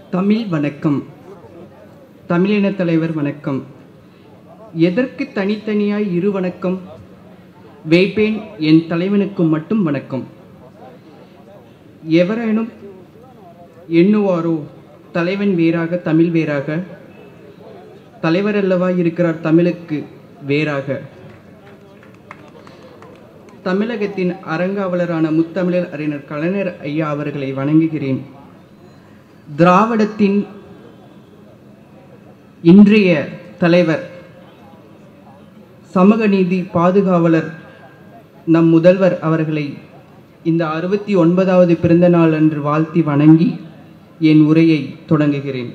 தமிழ் வணக்கம் தமிழின தலைவர் வணக்கம் எதற்கு தனித்தனியாய் இரு வணக்கம் வைப்பேன் என் தலைவனுக்கு மட்டும் வணக்கம் எவரேனும் எண்ணுவாரோ தலைவன் வேறாக தமிழ் வேறாக தலைவர் அல்லவா இருக்கிறார் தமிழுக்கு வேறாக தமிழகத்தின் அறங்காவலரான முத்தமிழர் அறிஞர் கலைஞர் ஐயா அவர்களை வணங்குகிறேன் திராவிடத்தின் இன்றைய தலைவர் சமூக நீதி பாதுகாவலர் நம் முதல்வர் அவர்களை இந்த அறுபத்தி ஒன்பதாவது பிறந்த நாள் அன்று வாழ்த்தி வணங்கி என் உரையை தொடங்குகிறேன்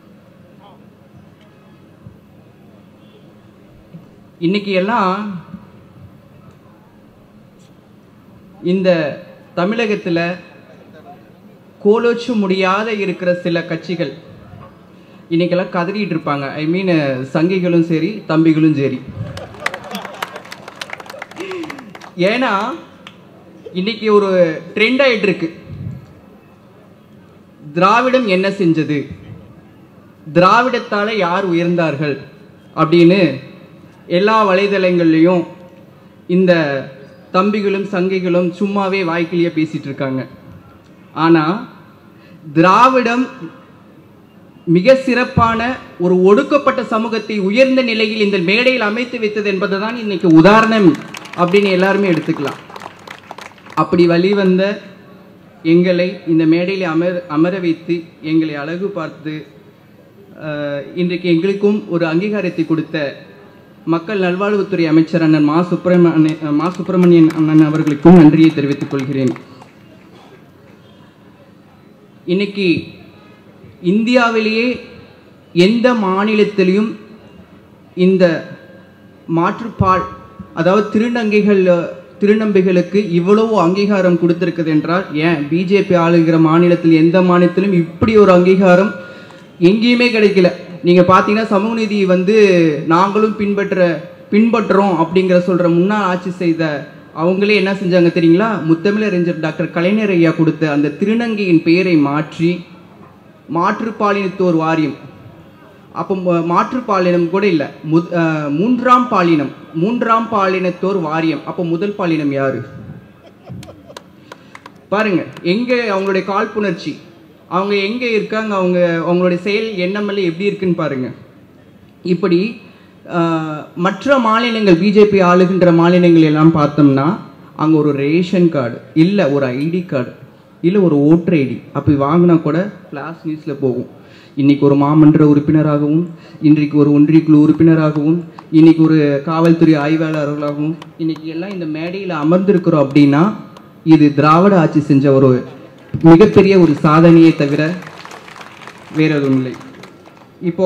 இன்னைக்கு எல்லாம் இந்த தமிழகத்தில் கோலோச்சு முடியாத இருக்கிற சில கட்சிகள் இன்னைக்கெல்லாம் கதறிட்டு இருப்பாங்க ஐ மீன் சங்கிகளும் சரி தம்பிகளும் சரி ஏன்னா இன்னைக்கு ஒரு ட்ரெண்ட் ஆயிட்டு இருக்கு திராவிடம் என்ன செஞ்சது திராவிடத்தால யார் உயர்ந்தார்கள் அப்படின்னு எல்லா வலைதளங்கள்லையும் இந்த தம்பிகளும் சங்கிகளும் சும்மாவே வாய்க்கிலேயே பேசிட்டு இருக்காங்க ஆனால் திராவிடம் மிக சிறப்பான ஒரு ஒடுக்கப்பட்ட சமூகத்தை உயர்ந்த நிலையில் இந்த மேடையில் அமைத்து வைத்தது என்பதுதான் இன்னைக்கு உதாரணம் அப்படின்னு எல்லாருமே எடுத்துக்கலாம் அப்படி வழிவந்த எங்களை இந்த மேடையில் அமர் அமர வைத்து எங்களை அழகு பார்த்து அஹ், இன்றைக்கு எங்களுக்கும் ஒரு அங்கீகாரத்தை கொடுத்த மக்கள் நல்வாழ்வுத்துறை அமைச்சர் அண்ணன் மா சுப்பிரமணிய மா சுப்பிரமணியன் அண்ணன் அவர்களுக்கும் நன்றியை தெரிவித்துக் கொள்கிறேன் இன்னைக்கு இந்தியாவிலேயே எந்த மாநிலத்திலையும் இந்த மாற்றுப்பால் அதாவது திருநங்கைகள் திருநம்பிகளுக்கு இவ்வளவு அங்கீகாரம் கொடுத்திருக்குது என்றால் ஏன் பிஜேபி ஆளுகிற மாநிலத்தில் எந்த மாநிலத்திலும் இப்படி ஒரு அங்கீகாரம் எங்கேயுமே கிடைக்கல நீங்கள் பார்த்தீங்கன்னா சமூக நீதி வந்து நாங்களும் பின்பற்ற பின்பற்றுறோம் அப்படிங்கிற சொல்கிற முன்னாள் ஆட்சி செய்த அவங்களே என்ன செஞ்சாங்க தெரியுங்களா முத்தமிழறிஞர் டாக்டர் கலைஞர் ஐயா கொடுத்த அந்த திருநங்கையின் பெயரை மாற்றி மாற்றுப்பாலினத்தோர் வாரியம் அப்போ ம- மாற்றுப்பாலினம் கூட இல்லை முத் அஹ், மூன்றாம் பாலினம் மூன்றாம் பாலினத்தோர் வாரியம் அப்போ முதல் பாலினம் யாரு பாருங்க எங்க அவங்களுடைய காழ்ப்புணர்ச்சி அவங்க எங்க இருக்காங்க அவங்க அவங்களுடைய செயல் எண்ணமெல்லாம் எப்படி இருக்குன்னு பாருங்க இப்படி ஆஹ், மற்ற மாநிலங்கள் பிஜேபி ஆளுகின்ற மாநிலங்கள் எல்லாம் பார்த்தோம்னா அங்கே ஒரு ரேஷன் கார்டு இல்லை ஒரு ஐடி கார்டு இல்லை ஒரு ஓட்டர் ஐடி அப்படி வாங்கினா கூட கிளாஸ் நியூஸில் போகும் இன்னைக்கு ஒரு மாமன்ற உறுப்பினராகவும் இன்றைக்கு ஒரு ஒன்றியக்குழு உறுப்பினராகவும் இன்னைக்கு ஒரு காவல்துறை ஆய்வாளர்களாகவும் இன்னைக்கு எல்லாம் இந்த மேடையில் அமர்ந்திருக்கிறோம் அப்படின்னா இது திராவிட ஆட்சி செஞ்ச ஒரு மிகப்பெரிய ஒரு சாதனையை தவிர வேற எதுவும் இல்லை இப்போ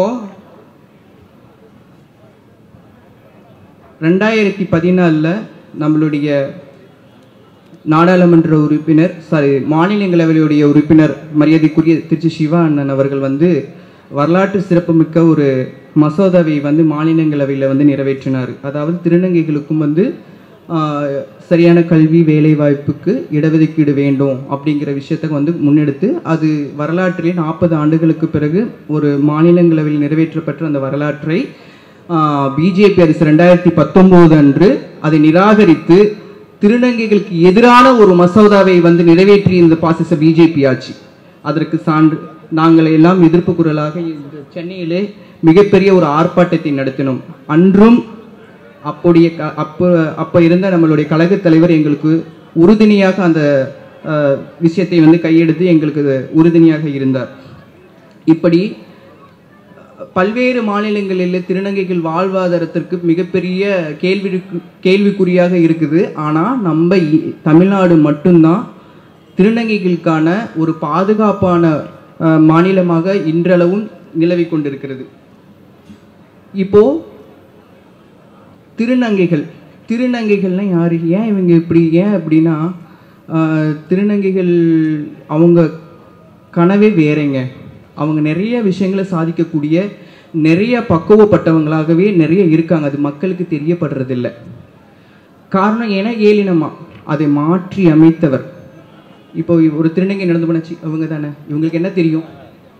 ரெண்டாயிரத்தி பதினாலில் நம்மளுடைய நாடாளுமன்ற உறுப்பினர் சாரி மாநிலங்களவையுடைய உறுப்பினர் மரியாதைக்குரிய திருச்சி சிவா அண்ணன் அவர்கள் வந்து வரலாற்று சிறப்புமிக்க ஒரு மசோதாவை வந்து மாநிலங்களவையில் வந்து நிறைவேற்றினார் அதாவது திருநங்கைகளுக்கும் வந்து ஆஹ், சரியான கல்வி வேலைவாய்ப்புக்கு இடஒதுக்கீடு வேண்டும் அப்படிங்கிற விஷயத்தை வந்து முன்னெடுத்து அது வரலாற்றிலே நாற்பது ஆண்டுகளுக்கு பிறகு ஒரு மாநிலங்களவையில் நிறைவேற்றப்பட்ட அந்த வரலாற்றை பிஜேபி அரசு ரெண்டாயிரத்தி பத்தொம்போது அன்று அதை நிராகரித்து திருநங்கைகளுக்கு எதிரான ஒரு மசோதாவை வந்து நிறைவேற்றி இந்த பாசிச பிஜேபி ஆட்சி அதற்கு சான்று நாங்கள் எல்லாம் எதிர்ப்பு குரலாக இந்த சென்னையிலே மிகப்பெரிய ஒரு ஆர்ப்பாட்டத்தை நடத்தினோம் அன்றும் அப்போடைய க அப்போ அப்போ இருந்த நம்மளுடைய கழகத் தலைவர் எங்களுக்கு உறுதுணையாக அந்த அஹ், விஷயத்தை வந்து கையெடுத்து எங்களுக்கு அது உறுதுணையாக இருந்தார் இப்படி பல்வேறு மாநிலங்களில் திருநங்கைகள் வாழ்வாதாரத்திற்கு மிகப்பெரிய கேள்வி கேள்விக்குறியாக இருக்குது ஆனால் நம்ம இ- தமிழ்நாடு மட்டும்தான் திருநங்கைகளுக்கான ஒரு பாதுகாப்பான அஹ், மாநிலமாக இன்றளவும் நிலவிக் கொண்டிருக்கிறது இப்போ திருநங்கைகள் திருநங்கைகள்லாம் யாரு ஏன் இவங்க இப்படி ஏன் அப்படின்னா ஆஹ், திருநங்கைகள் அவங்க கனவே வேறங்க அவங்க நிறைய விஷயங்களை சாதிக்கக்கூடிய நிறைய பக்குவப்பட்டவங்களாகவே நிறைய இருக்காங்க அது மக்களுக்கு தெரியப்படுறதில்ல காரணம் ஏன்னா ஏளினமா அதை மாற்றி அமைத்தவர் இப்போ ஒரு திருநங்கை நடந்து போனாச்சு அவங்க தானே இவங்களுக்கு என்ன தெரியும்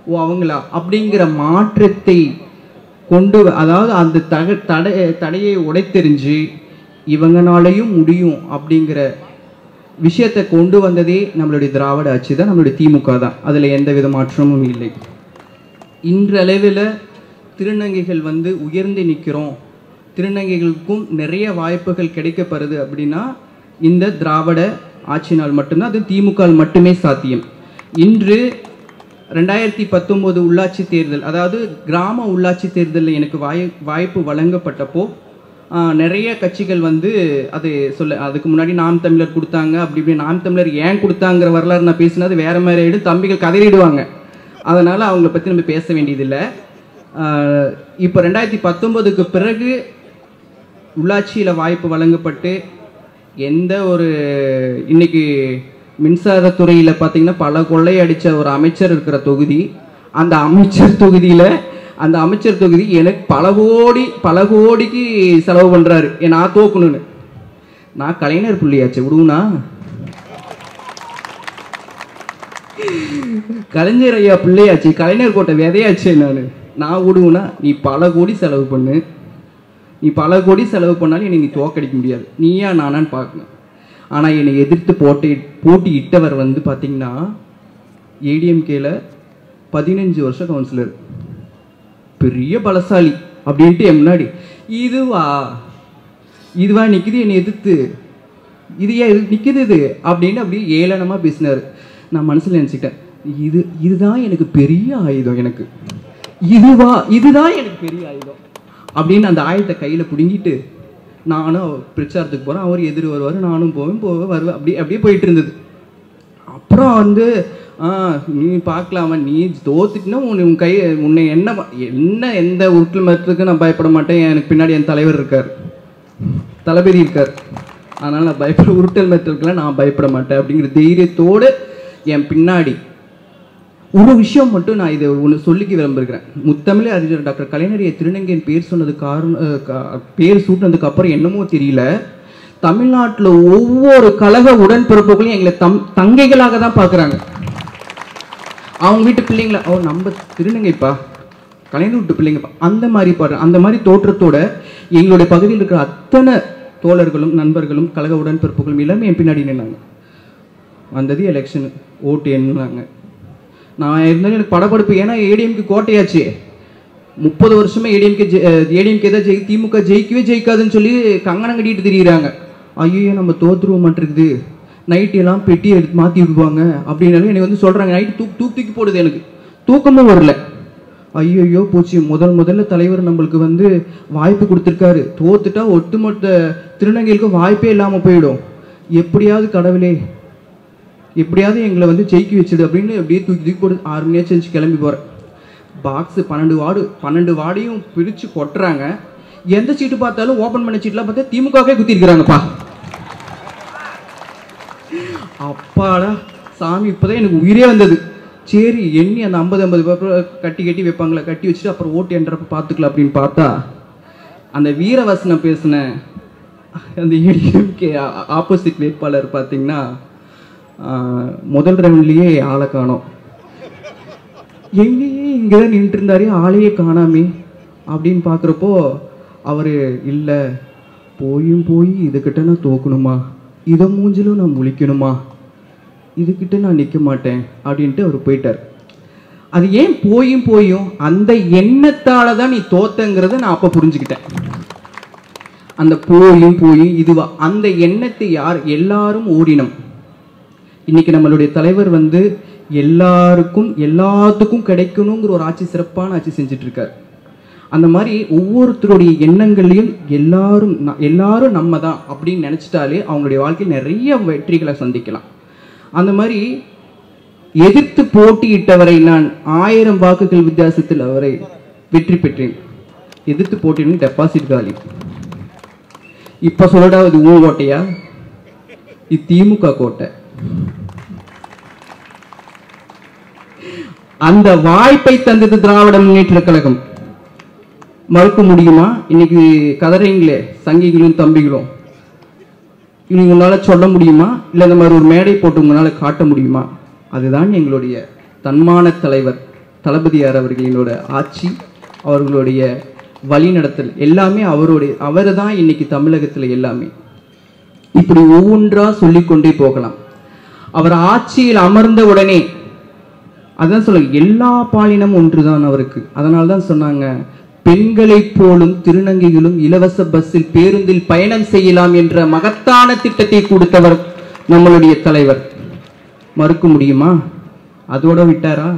ஓ அவங்களா அப்படிங்கிற மாற்றத்தை கொண்டு வ- அதாவது அந்த தக தடை தடையை உடைத்தெறிஞ்சு இவங்கனாலையும் முடியும் அப்படிங்கிற விஷயத்தை கொண்டு வந்ததே நம்மளுடைய திராவிட ஆட்சி தான் நம்மளுடைய திமுக தான் அதில் எந்த வித மாற்றமும் இல்லை இன்றளவில் திருநங்கைகள் வந்து உயர்ந்து நிற்கிறோம் திருநங்கைகளுக்கும் நிறைய வாய்ப்புகள் கிடைக்கப்படுது அப்படின்னா இந்த திராவிட ஆட்சினால் மட்டும்தான் அது திமுக மட்டுமே சாத்தியம் இன்று ரெண்டாயிரத்தி பத்தொம்போது உள்ளாட்சி தேர்தல் அதாவது கிராம உள்ளாட்சி தேர்தலில் எனக்கு வாய் வாய்ப்பு வழங்கப்பட்டப்போ ஆஹ், நிறைய கட்சிகள் வந்து அது சொல்ல அதுக்கு முன்னாடி நாம் தமிழர் கொடுத்தாங்க அப்படி இப்படி நாம் தமிழர் ஏன் கொடுத்தாங்கிற வரலாறு நான் பேசினது வேற மாதிரி ஆயிடும் தம்பிகள் கதறிடுவாங்க அதனால் அவங்கள பற்றி நம்ம பேச வேண்டியதில்லை ஆஹ், இப்போ ரெண்டாயிரத்தி பத்தொம்போதுக்கு பிறகு உள்ளாட்சியில் வாய்ப்பு வழங்கப்பட்டு எந்த ஒரு இன்னைக்கு மின்சாரத்துறையில் பார்த்தீங்கன்னா பல கொள்ளை அடித்த ஒரு அமைச்சர் இருக்கிற தொகுதி அந்த அமைச்சர் தொகுதியில் அந்த அமைச்சர் தொகுதி எனக்கு பல கோடி பல கோடிக்கு செலவு பண்ணுறாரு நான் தோக்கணும்னு நான் கலைஞர் புள்ளியாச்சு விடுவனா கலைஞர் ஐயா பிள்ளையாச்சு கலைஞர் கோட்டை விதையாச்சு நான் நான் விடுவேனா நீ பல கோடி செலவு பண்ணு நீ பல கோடி செலவு பண்ணாலும் என்னை நீ தோக்கடிக்க முடியாது நீயா நானான்னு பார்க்கணும் ஆனால் என்னை எதிர்த்து போட்டி போட்டி இட்டவர் வந்து பார்த்தீங்கன்னா ஏடிஎம்கேல பதினஞ்சு வருஷம் கவுன்சிலர் பெரிய பலசாலி அப்படின்ட்டு என் முன்னாடி இதுவா இதுவா நிற்குது என்னை எதிர்த்து இது ஏன் நிற்குது இது அப்படின்னு அப்படியே ஏளனமாக பேசினார் நான் மனசில் நினச்சிக்கிட்டேன் இது இதுதான் எனக்கு பெரிய ஆயுதம் எனக்கு இதுவா இதுதான் எனக்கு பெரிய ஆயுதம் அப்படின்னு அந்த ஆயுதத்தை கையில் பிடுங்கிட்டு நானும் பிரச்சாரத்துக்கு போகிறேன் அவர் எதிர் வருவார் நானும் போவேன் போவேன் வருவேன் அப்படி அப்படியே போயிட்டு இருந்தது அப்புறம் வந்து ஆ நீ பார்க்கலாமா நீ தோத்துட்டினா உன் உன் கை உன்னை என்ன ப- என்ன எந்த உருட்டல் மரத்துக்கு நான் பயப்பட மாட்டேன் எனக்கு பின்னாடி என் தலைவர் இருக்கார் தளபதி இருக்கார் அதனால் நான் பயப்பட உருட்டல் மெத்தலுக்குலாம் நான் பயப்பட மாட்டேன் அப்படிங்கிற தைரியத்தோடு என் பின்னாடி ஒரு விஷயம் மட்டும் நான் இதை ஒன்று சொல்லிக்க விரும்புகிறேன் முத்தமிழ் அறிஞர் டாக்டர் கலைஞரைய திருநங்கையின் பேர் சொன்னது காரணம் அஹ், கா- பேர் சூட்டினதுக்கு அப்புறம் என்னமோ தெரியல தமிழ்நாட்டில் ஒவ்வொரு கழக உடன்பிறப்புகளையும் எங்களை தம் தங்கைகளாக தான் பார்க்குறாங்க அவங்க வீட்டு பிள்ளைங்கள ஓ நம்ம திருநங்கைப்பா கலைஞர் வீட்டு பிள்ளைங்கப்பா அந்த மாதிரி பாரு அந்த மாதிரி தோற்றத்தோட எங்களுடைய பகுதியில் இருக்கிற அத்தனை தோழர்களும் நண்பர்களும் கழக உடன்பிறப்புகளும் எல்லாமே என் பின்னாடி நின்னாங்க வந்தது எலெக்ஷன் ஓட்டு எண்ணுனாங்க நான் இருந்தாலும் எனக்கு படபடுப்பு ஏன்னா ஏடிஎம்க்கு கோட்டையாச்சு முப்பது வருஷமா ஏடிஎம்கே ஏடிஎம்கே தான் ஜெயி திமுக ஜெயிக்கவே ஜெயிக்காதுன்னு சொல்லி கங்கணம் கட்டிட்டு திரியிறாங்க ஐயோ நம்ம தோத்துருவோம் மாட்டிருக்குது நைட்டு எல்லாம் பெட்டி எடுத்து மாற்றி விடுவாங்க அப்படின்னாலும் எனக்கு வந்து சொல்கிறாங்க நைட்டு தூக்கு தூக்கு தூக்கி போடுது எனக்கு தூக்கமும் வரல ஐயோ போச்சு முதல் முதல்ல தலைவர் நம்மளுக்கு வந்து வாய்ப்பு கொடுத்துருக்காரு தோத்துட்டா ஒட்டுமொத்த திருநங்கைகளுக்கு வாய்ப்பே இல்லாமல் போயிடும் எப்படியாவது கடவுளே எப்படியாவது எங்களை வந்து ஜெயிக்க வச்சுது அப்படின்னு அப்படியே தூக்கி தூக்கி போட்டு ஆறு மணியாச்சு எழுந்துச்சு கிளம்பி போகிறேன் பாக்ஸு பன்னெண்டு வார்டு பன்னெண்டு வார்டையும் பிரித்து கொட்டுறாங்க எந்த சீட்டு பார்த்தாலும் ஓப்பன் பண்ண சீட்லாம் பார்த்தா திமுகவே குத்திருக்கிறாங்கப்பா அப்பாடா சாமி இப்போதான் எனக்கு உயிரே வந்தது சரி எண்ணி அந்த ஐம்பது ஐம்பது பேப்பர் கட்டி கட்டி வைப்பாங்களே கட்டி வச்சுட்டு அப்புறம் ஓட்டு என்றப்ப பார்த்துக்கலாம் அப்படின்னு பார்த்தா அந்த வீரவசனம் பேசின அந்த ஏடிஎம்கே ஆப்போசிட் வேட்பாளர் பார்த்தீங்கன்னா ஆஹ், முதல் ரவுண்ட்லேயே ஆளை காணோம் எங்கேயே இங்கே தான் நின்றுட்டு இருந்தாரு ஆளையே காணாமே அப்படின்னு பார்க்குறப்போ அவர் இல்லை போயும் போய் இதுக்கிட்ட நான் தோக்கணுமா இதை மூஞ்சிலும் நான் முழிக்கணுமா இதுக்கிட்ட நான் நிற்க மாட்டேன் அப்படின்ட்டு அவர் போயிட்டார் அது ஏன் போயும் போயும் அந்த எண்ணத்தால தான் நீ தோத்தங்கிறத நான் அப்போ புரிஞ்சுக்கிட்டேன் அந்த போயும் போயும் இதுவா அந்த எண்ணத்தை யார் எல்லாரும் ஓடினோம் இன்னைக்கு நம்மளுடைய தலைவர் வந்து எல்லாருக்கும் எல்லாத்துக்கும் கிடைக்கணுங்கிற ஒரு ஆட்சி சிறப்பான ஆட்சி செஞ்சுட்டு இருக்காரு அந்த மாதிரி ஒவ்வொருத்தருடைய எண்ணங்களையும் எல்லாரும் ந- எல்லாரும் நம்ம தான் அப்படின்னு நினச்சிட்டாலே அவங்களுடைய வாழ்க்கையில் நிறைய வெற்றிகளை சந்திக்கலாம் அந்த மாதிரி எதிர்த்து போட்டியிட்டவரை நான் ஆயிரம் வாக்குகள் வித்தியாசத்தில் அவரை வெற்றி பெற்றேன் எதிர்த்து போட்டியிடும் டெபாசிட் காலி இப்போ சொல்லடா இது ஊ கோட்டையா இது திமுக கோட்டை அந்த வாய்ப்பை தந்தது திராவிட முன்னேற்ற கழகம் மறுக்க முடியுமா இன்னைக்கு கதறீங்களே சங்கிகளும் தம்பிகளும் இனி உங்களால சொல்ல முடியுமா இல்லை இந்த மாதிரி ஒரு மேடை போட்டு உங்களால காட்ட முடியுமா அதுதான் எங்களுடைய தன்மான தலைவர் தளபதியார் அவர்களினோட ஆட்சி அவர்களுடைய வழிநடத்தல் எல்லாமே அவருடைய அவர் தான் இன்னைக்கு தமிழகத்தில் எல்லாமே இப்படி ஒவ்வொன்றா சொல்லிக்கொண்டே போகலாம் அவர் ஆட்சியில் அமர்ந்த உடனே அதான் சொல்ல எல்லா பாலினம் ஒன்றுதான் அவருக்கு அதனால தான் சொன்னாங்க பெண்களைப் போலும் திருநங்கைகளும் இலவச பஸ்ஸில் பேருந்தில் பயணம் செய்யலாம் என்ற மகத்தான திட்டத்தை கொடுத்தவர் நம்மளுடைய தலைவர் மறுக்க முடியுமா அதோட விட்டாரா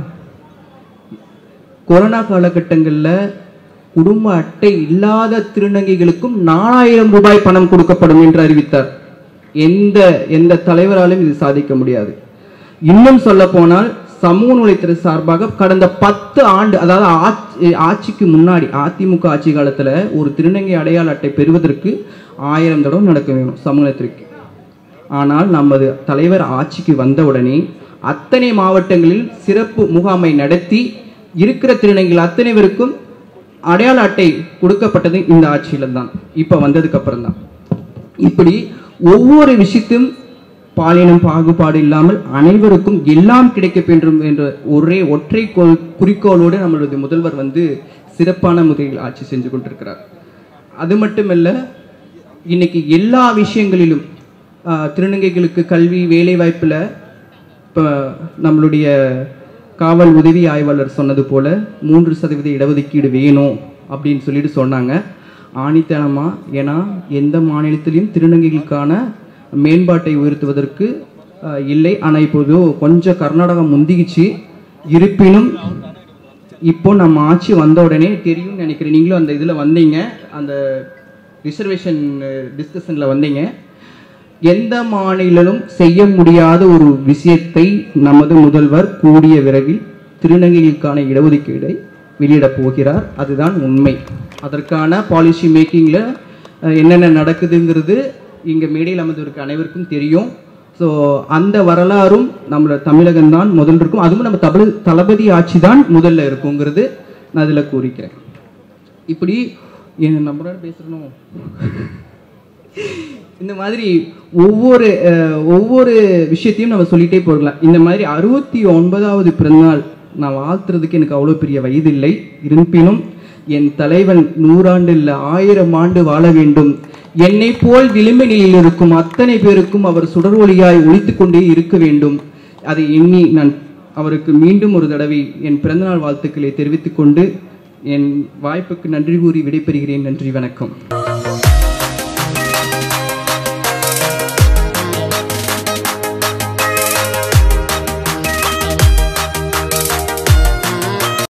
கொரோனா காலகட்டங்களில் குடும்ப அட்டை இல்லாத திருநங்கைகளுக்கும் நாலாயிரம் ரூபாய் பணம் கொடுக்கப்படும் என்று அறிவித்தார் எந்த எந்த தலைவராலும் இது சாதிக்க முடியாது இன்னும் சொல்ல போனால் சமூக நூலைத்துறை சார்பாக கடந்த பத்து ஆண்டு அதாவது ஆட்சி ஆட்சிக்கு முன்னாடி அதிமுக ஆட்சி காலத்துல ஒரு திருநங்கை அடையாள அட்டை பெறுவதற்கு ஆயிரம் தடவை நடக்க வேணும் சமூக நலத்துறைக்கு ஆனால் நமது தலைவர் ஆட்சிக்கு வந்தவுடனே அத்தனை மாவட்டங்களில் சிறப்பு முகாமை நடத்தி இருக்கிற திருநங்கைகள் அத்தனை பேருக்கும் அடையாள அட்டை கொடுக்கப்பட்டது இந்த ஆட்சியில தான் இப்போ வந்ததுக்கு அப்புறம் தான் இப்படி ஒவ்வொரு விஷயத்தையும் பாலினம் பாகுபாடு இல்லாமல் அனைவருக்கும் எல்லாம் கிடைக்க வேண்டும் என்ற ஒரே ஒற்றை கொள்- குறிக்கோளோடு நம்மளுடைய முதல்வர் வந்து சிறப்பான முறையில் ஆட்சி செஞ்சு கொண்டிருக்கிறார் அது மட்டுமல்ல இன்னைக்கு எல்லா விஷயங்களிலும் ஆஹ், திருநங்கைகளுக்கு கல்வி வேலை வாய்ப்புல இப்போ நம்மளுடைய காவல் உதவி ஆய்வாளர் சொன்னது போல மூன்று சதவீத இடஒதுக்கீடு வேணும் அப்படின்னு சொல்லிட்டு சொன்னாங்க ஆணித்தனமா ஏன்னா எந்த மாநிலத்திலையும் திருநங்கைகளுக்கான மேம்பாட்டை உயர்த்துவதற்கு ஆஹ், இல்லை ஆனால் இப்போது கொஞ்சம் கர்நாடகம் முந்திக்கிச்சு இருப்பினும் இப்போ நம்ம ஆட்சி வந்த உடனே தெரியும்னு நினைக்கிறேன் நீங்களும் அந்த இதில் வந்தீங்க அந்த ரிசர்வேஷன் டிஸ்கஷனில் வந்தீங்க எந்த மாநிலமும் செய்ய முடியாத ஒரு விஷயத்தை நமது முதல்வர் கூடிய விரைவில் திருநங்கைகளுக்கான இடஒதுக்கீடை வெளியிடப் போகிறார் அதுதான் உண்மை அதற்கான பாலிசி மேக்கிங்கில் என்னென்ன நடக்குதுங்கிறது இங்கே மேடையில் அமர்ந்திருக்க அனைவருக்கும் தெரியும் ஸோ அந்த வரலாறும் நம்மளோட தமிழகம் தான் முதல் இருக்கும் அதுவும் நம்ம தமிழ் தளபதி ஆட்சி தான் முதல்ல இருக்குங்கிறது நான் அதில் கூறிக்கிறேன் இப்படி என்ன நம்மளோட பேசுகிறணும் இந்த மாதிரி ஒவ்வொரு அஹ், ஒவ்வொரு விஷயத்தையும் நம்ம சொல்லிட்டே போகலாம் இந்த மாதிரி அறுபத்தி ஒன்பதாவது பிறந்தநாள் நான் வாழ்த்துறதுக்கு எனக்கு அவ்வளோ பெரிய வயது இல்லை இருப்பினும் என் தலைவன் நூறாண்டு இல்லை ஆயிரம் ஆண்டு வாழ வேண்டும் என்னை போல் விளிம்பு நிலையில் இருக்கும் அத்தனை பேருக்கும் அவர் சுடர் ஒளியாய் ஒழித்துக் கொண்டே இருக்க வேண்டும் அதை எண்ணி நான் அவருக்கு மீண்டும் ஒரு தடவை என் பிறந்தநாள் வாழ்த்துக்களை தெரிவித்துக் கொண்டு என் வாய்ப்புக்கு நன்றி கூறி விடைபெறுகிறேன் நன்றி வணக்கம்